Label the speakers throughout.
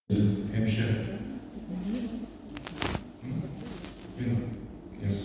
Speaker 1: hemshire هنا يس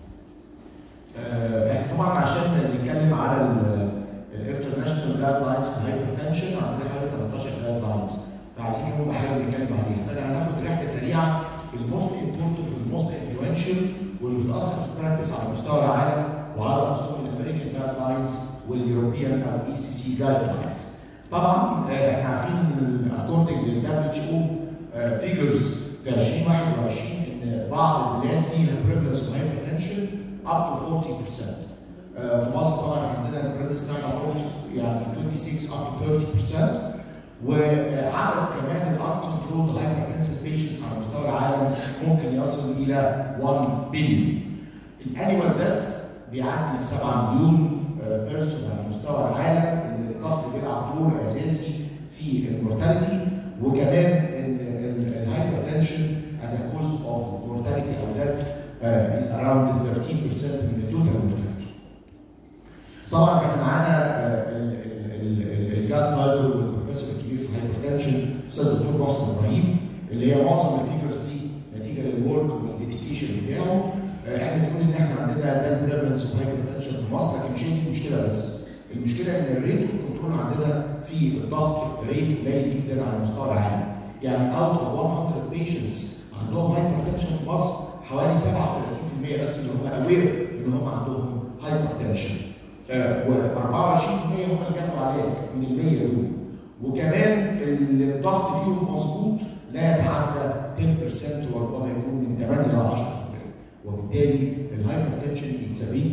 Speaker 2: احنا طبعا عشان نتكلم على الانترناشونال جايد لاينز في الهايبرتنشن عندنا حوالي 13 جايد لاينز فعايزين يوم بحاول نتكلم عليها فانا هناخد رحله سريعه في الموست امبورتنت والموست انفلونشال واللي بتاثر في البراكتس على مستوى العالم وعلى راسهم الامريكان جايد لاينز واليوروبيان او الاي سي سي جايد لاينز طبعا احنا عارفين اكوردنج للدبليو اتش او فيجرز في 2021 ان بعض البلاد فيها بريفلنس وهايبرتنشن اب تو 40% آه، في مصر طبعا عندنا البريفلنس بتاعنا اولموست يعني 26 اب تو 30% وعدد كمان الان كنترول هايبرتنسيف بيشنتس على مستوى العالم ممكن يصل الى 1 بليون الانيوال ديث بيعدي 7 مليون بيرسون على مستوى العالم ان الضغط بيلعب دور اساسي في المورتاليتي وكمان ان الهايبرتنشن as a cause of mortality or death uh, is around 13% من التوتال mortality. طبعا احنا معانا الجاد فايدر والبروفيسور الكبير في الهايبرتنشن الاستاذ الدكتور محسن ابراهيم اللي هي معظم الفيجرز دي نتيجه للورك والديديكيشن بتاعه احنا بنقول ان احنا عندنا ده البريفلنس اوف هايبرتنشن في مصر لكن مش هي دي المشكله بس المشكله ان الريت اوف كنترول عندنا في الضغط ريت قليل جدا على مستوى العالم يعني اوت اوف 100 بيشنتس عندهم هايبرتنشن في مصر حوالي 37% بس اللي هم اوير ان هم عندهم هايبرتنشن و24% هم اللي بياخدوا علاج من ال 100 دول وكمان الضغط فيهم مظبوط لا يتعدى 10% وربما يكون من 8 ل 10% وبالتالي الهايبرتنشن اتس بيج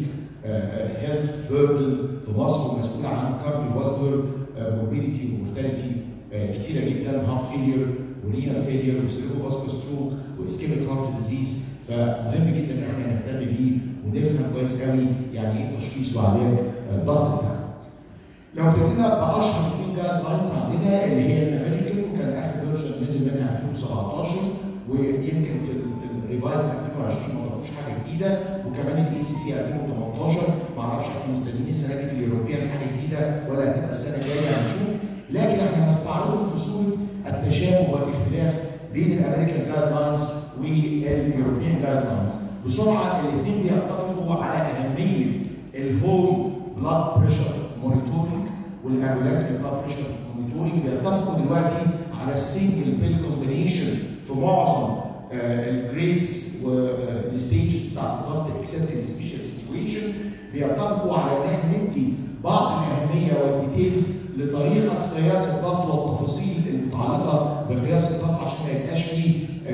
Speaker 2: هيلث بيردن في مصر ومسؤول عن كارديو فاسكولار موربيديتي ومورتاليتي كتيره جدا هارت فيلير ورينال فيلير وسيريبو فاسكولار ستروك واسكيميك هارت ديزيز فمهم جدا ان احنا نهتم بيه ونفهم كويس قوي يعني ايه تشخيص وعلاج الضغط بتاعنا. لو ابتدينا باشهر اثنين جايد لاينز عندنا اللي هي الامريكان وكان اخر فيرجن نزل منها 2017 ويمكن في ال في الريفايز 2020 ما ضافوش حاجه جديده وكمان الاي سي سي 2018 ما اعرفش احنا مستنيين السنه دي في اليوروبيان حاجه جديده ولا هتبقى السنه الجايه هنشوف لكن احنا هنستعرضهم في صوره التشابه والاختلاف بين الامريكان جايد لاينز واليوروبيان جايد لاينز بسرعه الاثنين بيتفقوا على اهميه الهوم بلاد بريشر مونيتورنج والامبولاتوري بلاد بريشر مونيتورنج بيتفقوا دلوقتي على السنجل بيل كومبينيشن في معظم الجريدز والستيجز بتاعت الضغط اكسبت السبيشال سيتويشن بيتفقوا على ان احنا ندي بعض الاهميه والديتيلز لطريقه قياس الضغط والتفاصيل المتعلقه بقياس الضغط عشان ما يبقاش فيه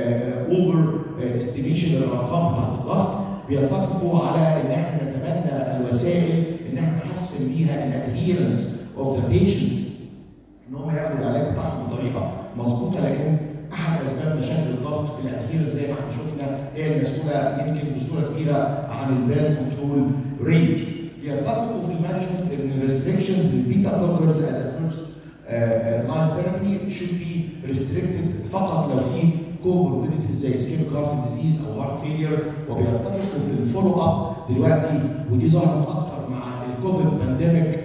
Speaker 2: اوفر استيميشن للارقام بتاعت الضغط بيتفقوا على ان احنا نتبنى الوسائل ان احنا نحسن بيها الادهيرنس اوف ذا بيشنتس ان هم ياخدوا العلاج بتاعهم بطريقه مظبوطه لكن احد اسباب مشاكل الضغط الادهيرنس زي ما احنا شفنا هي المسؤوله يمكن بصوره كبيره عن الباد كنترول ريت بيتفقوا في المانجمنت ان الريستريكشنز للبيتا بلوكرز از ا فيرست لاين ثيرابي شود بي ريستريكتد فقط لو في كوموربيديتيز زي اسكيميك هارت ديزيز او هارت فيلير وبيتفقوا في الفولو اب دلوقتي ودي ظهرت اكتر مع الكوفيد بانديميك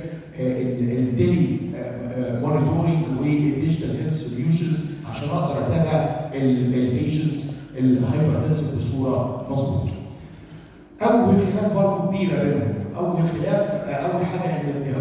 Speaker 2: الديلي مونيتورنج والديجيتال هيلث سوليوشنز عشان اقدر اتابع البيشنتس الهايبرتنسف بصوره مظبوطه. اول خلاف برضه كبيره بينهم، اول خلاف اول حاجه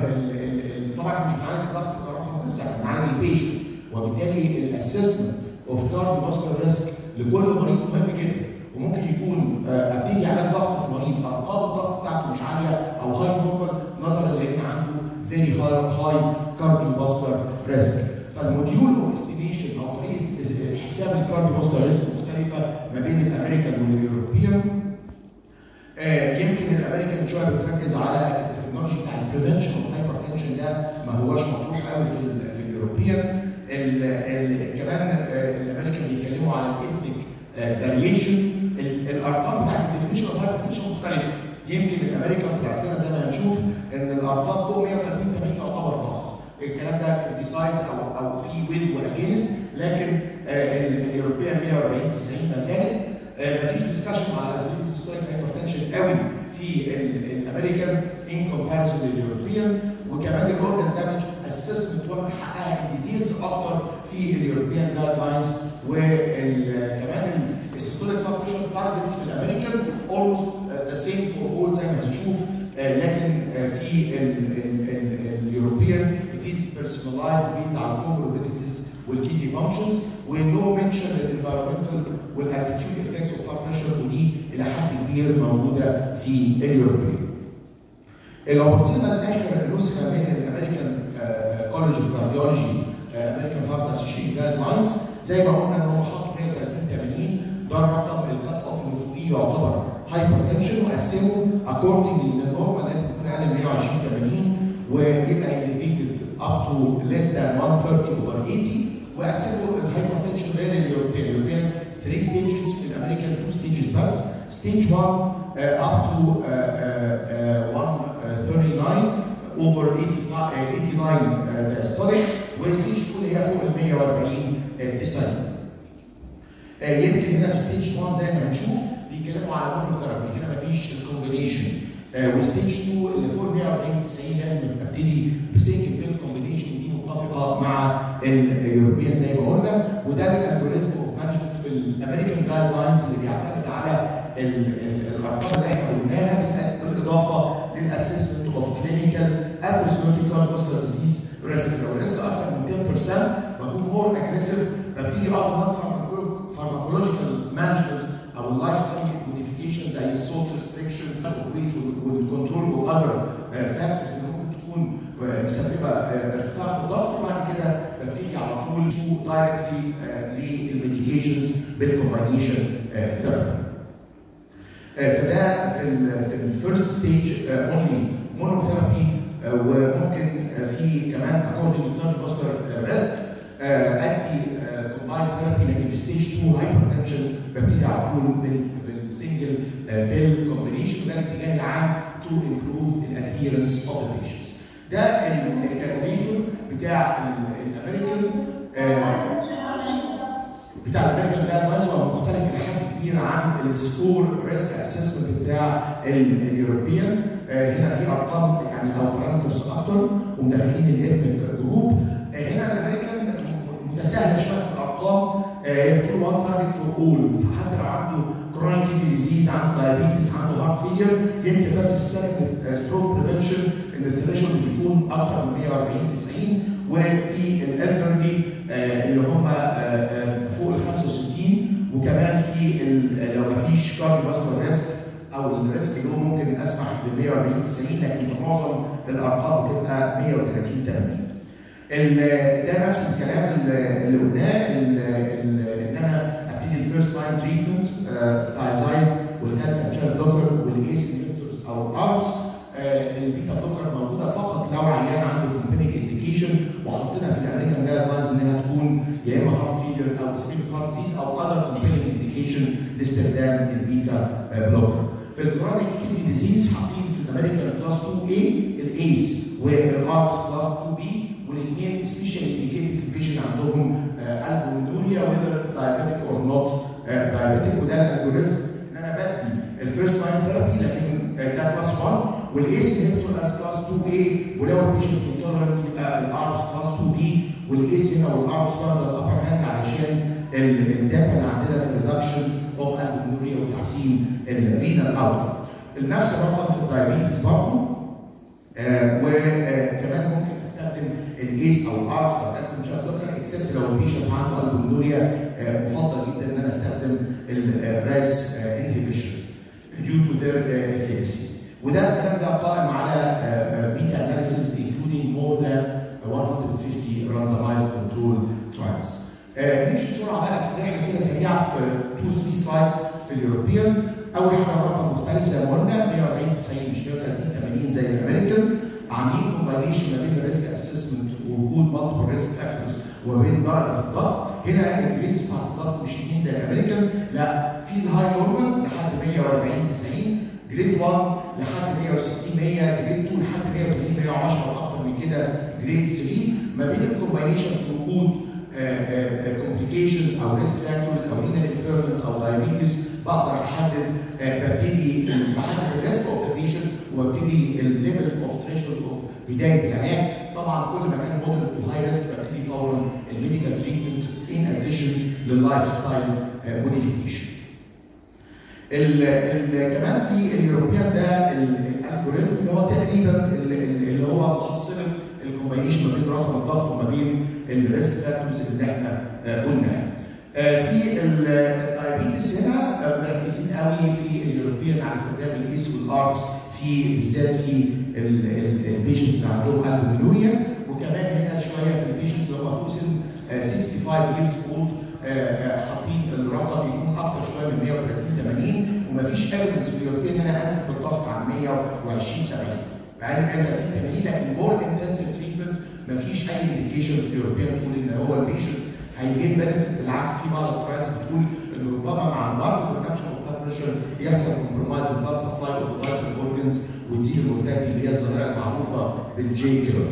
Speaker 2: ان طبعا احنا مش بنعالج الضغط كرقم بس احنا بنعالج البيشنت وبالتالي الاسسمنت اوف كارديو فاسكولار ريسك لكل مريض مهم جدا وممكن يكون ابتدي علاج ضغط في مريض ارقام الضغط بتاعته مش عاليه او هاي نورمال نظرا لان عنده فيري هاي كارديو فاسكولار ريسك فالموديول اوف استيميشن او طريقه حساب الكارديو فاسكولار ريسك مختلفه ما بين الامريكان واليوروبيان آه يمكن الامريكان شويه بتركز على التكنولوجي بتاع البريفنشن والهايبرتنشن ده ما هوش مطروح قوي في ال في اليوروبيان ال ال كمان آه الامريكان بيتكلموا على الاثنيك فاريشن الارقام بتاعت الديفينيشن اوف هايبرتنشن مختلفه يمكن الامريكان طلعت لنا زي ما هنشوف ان الارقام فوق 130 80 يعتبر ضغط الكلام ده كريتيسايزد او او في ويل واجينست لكن آه اليوروبيان 140 90 ما زالت ما فيش ديسكشن على ازمه السيستوليك هايبرتنشن قوي في الامريكان ان كومباريزون لليوروبيان وكمان الاورجن دامج اسسمنت واخد حقها ان ديتيلز اكتر في اليوروبيان جايد لاينز وكمان السيستوليك بلاد بريشر تارجتس في الامريكان اولموست ذا سيم فور اول زي ما هنشوف لكن في اليوروبيان it is personalized based على comorbidities والكيدني functions ونو منشن للانفيرمنتال والالتيتيود افكتس اوف بلاد بريشر ودي الى حد كبير موجوده في اليوروبيان. لو بصينا لاخر نسخه من الامريكان كولج اوف كارديولوجي امريكان هارت اسوشيشن جايد لاينز زي ما قلنا ان هم حطوا 130 80 ده الرقم الكات اوف اللي فوقيه يعتبر هايبر تنشن وقسموا اكوردنج ان النورمال لازم تكون اقل من 120 80 ويبقى elevated up to less than 130 over 80 وقسموا الهايبر تنشن غير اليوروبيان اليوروبيان 3 ستيجز في الامريكان 2 ستيجز بس ستيج 1 up to 139 over 85 89 diastolic وستيج 2 اللي هي فوق ال 140 90 يمكن هنا في ستيج 1 زي ما هنشوف بيتكلموا على مونوثيرابي هنا مفيش الكومبينيشن وستيج 2 اللي فوق 140 90 لازم ابتدي بسنجل بيل كومبينيشن دي متفقه مع اليوروبيان زي ما قلنا وده الالجوريزم اوف مانجمنت في الامريكان جايد لاينز اللي بيعتمد على الارقام اللي احنا قلناها بالاضافه للاسسمنت اوف كلينيكال اثيروسكليروتيك كارديوفاسكولار ديزيز ريسك لو الريسك اكتر من 10% بكون مور اجريسيف ببتدي اضمن فارماكولوجيكال مانجمنت او اللايف ستايل موديفيكيشن زي السولت ريستريكشن اوف ويت والكنترول اوف اذر فاكتورز اللي ممكن تكون مسببه ارتفاع في الضغط وبعد كده ببتدي على طول تو دايركتلي للميديكيشنز بالكومباينيشن ثيرابي. فده في ال في الفيرست ستيج اونلي مونوثيرابي وممكن في كمان اكوردنج للكارديوفاسكولار ريسك ادي كومبايند ثيرابي لكن في ستيج 2 هايبر تنشن ببتدي على طول بالسنجل بيل كومبينيشن وده الاتجاه العام تو امبروف الادهيرنس اوف البيشنتس. ده الكالكوليتور بتاع الامريكان بتاع الامريكان جايد لاينز هو مختلف الى حد كبير عن السكور ريسك اسسمنت بتاع اليوروبيان هنا في ارقام يعني او بارامترز اكتر ومدخلين الاثنيك جروب هنا الامريكان متساهله شويه في الارقام هي بتقول وان تارجت فور اول فحد لو عنده كرونيك كيدني ديزيز عنده دايابيتس عنده هارت فيلير يمكن بس في السكند ستروك بريفنشن ان الثريشولد بيكون اكتر من 140 90 وفي الالدرلي اللي هم فوق ال 65 وكمان في لو ما فيش كارديوفاسكولار ريسك او الريسك اللي هو ممكن اسمح ب 140 90 لكن في معظم الارقام بتبقى 130 80 ده نفس الكلام اللي قلناه ان انا ابتدي الفيرست لاين تريتمنت ثايزايد والكالسيوم شانل بلوكر والايس انهبيتورز او الاربس البيتا بلوكر موجوده فقط لو عيان عنده كومبينيك انديكيشن وحطينا في الامريكان جايد لاينز انها تكون يا اما هارت فيلر او اسكيميك هارت ديزيز او اذر كومبينيك انديكيشن لاستخدام البيتا بلوكر. في الكرونيك كيدني ديزيز حاطين في الامريكان كلاس 2 A الايس والاربس كلاس 2 B والاثنين سبيشال انديكيتد في البيشنت عندهم البومينوريا وذر دايابيتيك اور نوت دايابيتيك وده الالجوريزم ان انا بدي الفيرست لاين ثيرابي لكن ده كلاس 1 والايس انهبيتور از كلاس 2 A ولو البيشنت انتولرنت يبقى الاربس كلاس 2 B والايس هنا والاربس واخد الابر هاند علشان الداتا اللي عندنا في الريدكشن اوف البومينوريا وتحسين الرينال اوتكم. نفس الرقم في الدايابيتس برضه آه وكمان ممكن استخدم الايس او الاربس او الكالسيوم شات بلوكر اكسبت لو البيشنت عنده البومينوريا آه مفضل جدا ان انا استخدم الراس انهبيشن due to their uh, efficacy. وده الكلام ده قائم على ميتا اناليسيز including more than 150 randomized control trials. آه نمشي بسرعه بقى في رحله كده سريعه في 2 3 سلايدز في اليوروبيان اول حاجه الرقم مختلف زي ما قلنا 140 90 مش 130 80 زي الامريكان عاملين كومباينيشن ما بين الريسك اسسمنت ووجود مالتيبل ريسك فاكتورز وما بين درجه الضغط هنا الجريدز بتاعت الضغط مش اثنين زي الامريكان لا في الهاي نورمال لحد 140 90 جريد 1 لحد 160 100 جريد 2 لحد 180 110 واكتر من كده جريد 3 ما بين الكومباينيشن في وجود كومبليكيشنز او ريسك فاكتورز او رينال امبيرمنت او دايابيتس بقدر احدد ببتدي بحدد الريسك اوف ذا بيشنت وابتدي الليفل اوف ثريشولد اوف بدايه العلاج طبعا كل ما كان مودريت تو هاي ريسك ببتدي فورا الميديكال تريتمنت ان اديشن لللايف ستايل موديفيكيشن. كمان في اليوروبيان ده الالجوريزم اللي هو تقريبا اللي هو محصله الكومباينيشن ما بين رقم الضغط وما بين الريسك فاكتورز اللي احنا قلناها. في الدايابيتس هنا مركزين قوي في اليوروبيان على استخدام الايس والاربس في بالذات في البيشنتس اللي عندهم البومينوريا وكمان هنا شويه في البيشنتس اللي هم فوق سن 65 years old حاطين الرقم يكون اكتر شويه من 130 80 ومفيش ايفيدنس في اليوروبيان ان انا انزل بالضغط عن 120 70 بعد 130 80 لكن مور انتنسيف تريتمنت مفيش اي انديكيشن في اليوروبيان تقول ان هو البيشنت هيجين بنفيت بالعكس في بعض الترايلز بتقول ان ربما مع الماركت ريدكشن اوف بلاد بريشر يحصل كومبرومايز بالبلاد سبلاي اوف فيتال اورجنز وتزيد المورتاليتي اللي هي الظاهره المعروفه بالجي كيرف.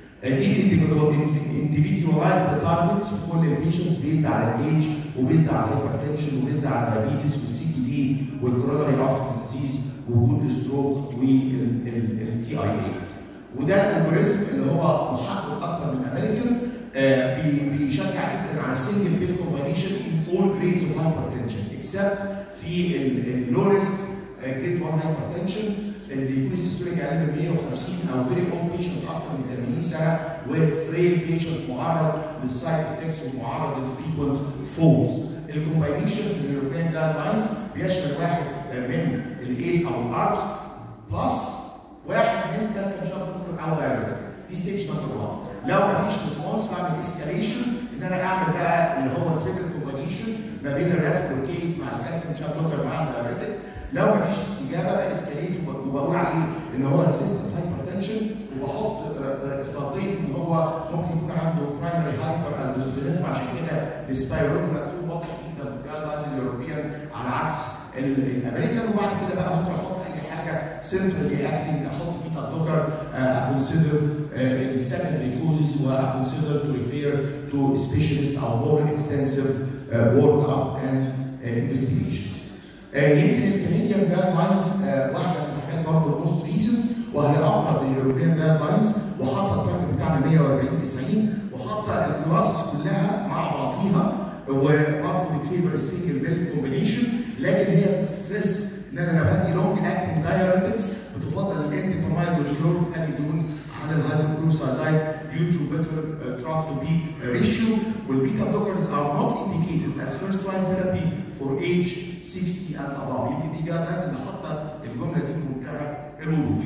Speaker 2: دي individualized targets في كل البيشنتس بيزد على الايدج وبيزد على الهايبرتنشن وبيزد على الدايابيتس والسي تي دي والكوروناري ارتر ديزيز وجود الستروك والتي اي اي. وده الالجوريزم اللي هو محقق اكتر من امريكان آه بيشجع جدا على السنجل بيل كومباينيشن ان اول جريدز اوف هايبرتنشن اكسبت في اللو ريسك جريد 1 هايبرتنشن اللي يكون السيستوليك اقل من 150 او فيري اول بيشنت اكتر من 80 سنه وفريل بيشنت معرض للسايد افكتس ومعرض للفريكونت فولز. الكومباينيشن في اليوروبيان جايد لاينز بيشمل واحد من الايس او الاربس بلس واحد من كالسيوم شابتر او دايركت دي ستيج نمبر 1 لو ما فيش ريسبونس بعمل اسكاليشن ان انا اعمل بقى اللي هو تريجر كومبانيشن ما بين الراسبروكيت مع الكالسيوم شاب بلوكر مع الدايريتك لو ما فيش استجابه بقى اسكاليت وبقول عليه ان هو ريزيستنت هايبرتنشن وبحط فرضيه ان هو ممكن يكون عنده برايمري هايبر اندوستينيزم عشان كده السبايرول مكتوب واضح جدا في الجايد لاينز اليوروبيان على عكس الامريكان وبعد كده بقى ممكن احط اي حاجه سنترالي اكتنج احط بيتا بلوكر اكونسيدر السكندري كوزز واكونسيدر تو ريفير تو سبيشالست او مور اكستنسيف ورك اب اند انفستيجيشنز. يمكن الكنديان جايد لاينز واحده من الحاجات برضه الموست ريسنت وهي اقرب لليوروبيان جايد لاينز وحاطه التارجت بتاعنا 140 90 وحاطه الكلاسز كلها مع بعضيها وبرضه بتفيفر السنجل بيل كومبينيشن لكن هي بتستريس ان انا لو هدي لونج اكتنج دايوريتكس بتفضل الانديبرومايد والكلورفانيدون عن الهايدروكلوسازايد due to better uh, trough to peak uh, ratio والبيتا blockers are not indicated as first line therapy for age 60 and above يمكن دي جايد لاينز اللي حاطه الجمله دي بمنتهى الوضوح.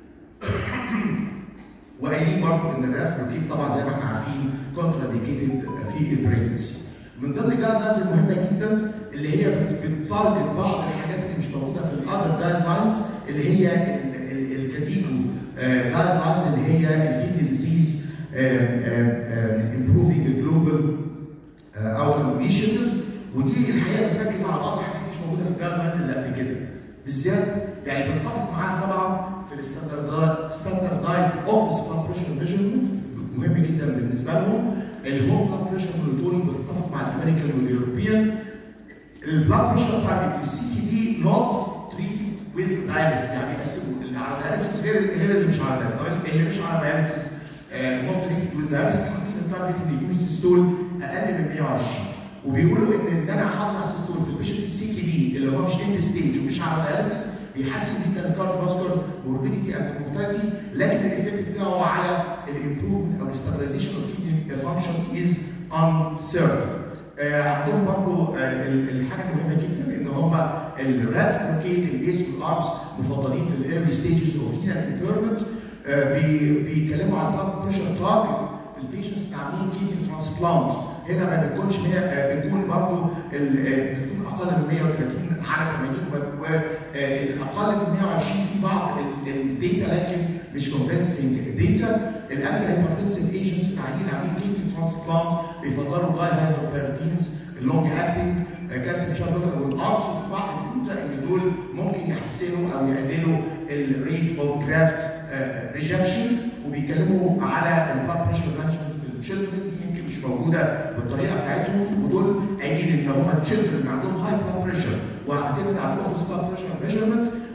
Speaker 2: وقايلين برضه ان الراسبروكيت طبعا زي ما احنا عارفين كونتراديكيتد في البريجنسي. من ضمن الجايد لاينز المهمه جدا اللي هي بتارجت بعض الحاجات اللي مش موجوده في الاذر جايد لاينز اللي هي الكاتيجو جايد لاينز اللي هي الكيدني ديزيز امبروفينج جلوبال اوتكم انيشيتيف ودي الحقيقه بتركز على بعض الحاجات مش موجوده في الجايد لاينز اللي قبل كده بالذات يعني بنتفق معاها طبعا في الستاندردايزد اوفيس بلاد بريشر ميجرمنت مهم جدا بالنسبه لهم الهوم بلاد بريشر مونيتورنج بتتفق مع الامريكان واليوروبيان البلاد بريشر تارجت في السي تي دي نوت تريتد وذ دايلسيس يعني يقسموا اللي على دايلسيس غير غير اللي مش على دايلسيس اللي مش على دايلسيس نوت تريتد وذ دايلسيس حاطين التارجت اللي يكون السيستول اقل من 120 وبيقولوا ان ان انا احافظ على السيستول في البيشنت السي تي دي اللي هو مش اند ستيج ومش على دايلسيس بيحسن جدا الكارديو فاسكولار موربيديتي اند مورتاليتي لكن الايفكت بتاعه على الامبروفمنت او الاستابلايزيشن اوف كيدني فانكشن از uncertain. آه عندهم برضو آه الحاجه المهمه جدا ان هم الراسبروكيد الايس والارمز مفضلين في الايرلي ستيجز اوف رينال امبيرمنت بيتكلموا عن بلاد بريشر تارجت في البيشنتس اللي عاملين كيدني ترانسبلانت هنا ما بتكونش هي بتكون برضو بتكون اقل من 130 على 80 والاقل في 120 في بعض الداتا لكن مش كونفنسنج داتا الانتي هايبرتنسيف ايجنتس في العيانين عاملين كيدني ترانسبلانت بيفضلوا الداي هيدروبيرتينز اللونج اكتنج كالسيوم شابلوكر والاربس وفي بعض الداتا ان دول ممكن يحسنوا او يقللوا الريت اوف جرافت ريجكشن وبيتكلموا على البلاد بريشر مانجمنت في الشيلدرن دي يمكن مش موجوده بالطريقه بتاعتهم ودول قايلين ان هم الشيلدرن اللي عندهم هاي بلاد بريشر واعتمد على الاوفيس بلاد بريشر ميجرمنت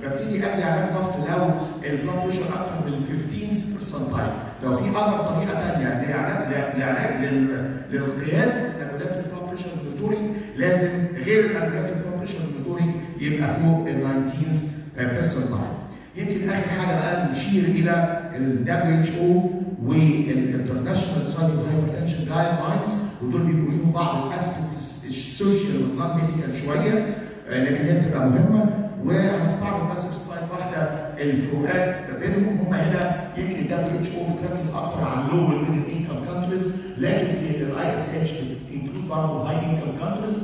Speaker 2: ببتدي ادي علاج ضغط لو البلاد بريشر اكتر من 15 برسنتايل لو في اذر طريقه ثانيه لعلاج لعلاج لل- للقياس الامبولات البلاد بريشر مونيتورنج لازم غير الامبولات البلاد بريشر مونيتورنج يبقى فوق ال 19 برسنتايل يمكن اخر حاجه بقى نشير الى ال WHO والانترناشونال ستادي اوف هايبرتنشن جايد لاينز ودول بيبقوا ليهم بعض الاسبكتس السوشيال والنون ميديكال شويه آه، لكن هي بتبقى مهمه وهنستعرض بس في سلايد واحده الفروقات بينهم هم هنا يمكن ال WHO بتركز اكتر على اللو والميدل انكم كانتريز لكن في الاي اس اتش بتنكلود برضه هاي انكم كانتريز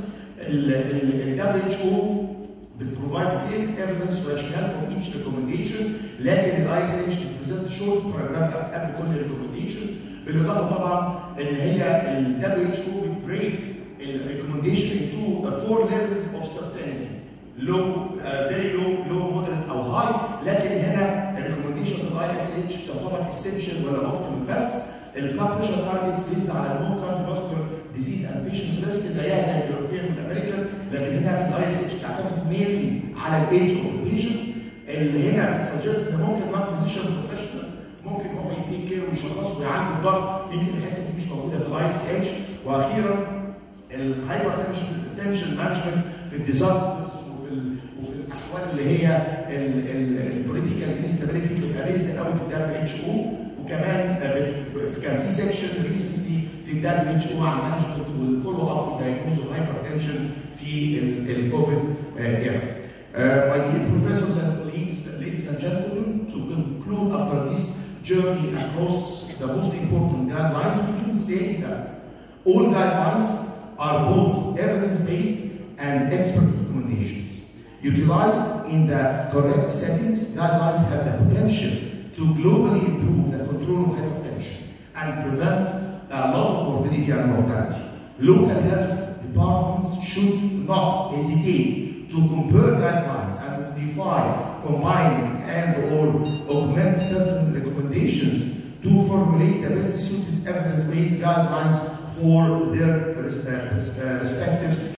Speaker 2: ال WHO بتبروفايد detailed evidence rationale for each recommendation لكن الاي اس اتش بتبريزنت شورت باراجراف قبل كل ريكومنديشن بالاضافه طبعا ان هي ال WHO بتبريك الريكومنديشن into four levels of certainty low uh, very low low moderate او high لكن هنا الريكومنديشن في الاي اس اتش تعتبر essential ولا اوبتيمال بس البلاد بريشر تارجتس بيزد على النو كارديوفاسكولار ديزيز اند بيشنس ريسك زيها زي الاوروبيان والامريكان لكن هنا في الاي اس اتش بتعتمد مينلي على الايج اوف البيشنت اللي هنا بتسجست ان ممكن نون فيزيشن بروفيشنالز ممكن هم يديك كير ويشخصوا ويعالجوا الضغط يمكن الحته دي مش موجوده في الاي اس اتش واخيرا الهايبر تنشن مانجمنت في الديزاسترز وفي ال وفي الاحوال اللي هي البوليتيكال انستابيليتي بتبقى ريزد قوي في الدبليو اتش او وكمان بت- كان في سيكشن ريسنتلي في الدبليو اتش او على المانجمنت والفولو اب والدايجنوز الهايبر تنشن في الكوفيد ايرا. Uh, my dear professors and colleagues, ladies and gentlemen, to conclude after this journey across the most important guidelines, we can say that all guidelines are both evidence-based and expert recommendations. Utilized in the correct settings, guidelines have the potential to globally improve the control of hypertension and prevent a lot of morbidity and mortality. Local health departments should not hesitate to compare guidelines and modify, combine, and or augment certain recommendations to formulate the best suited evidence-based guidelines for their res- uh, res- uh, respective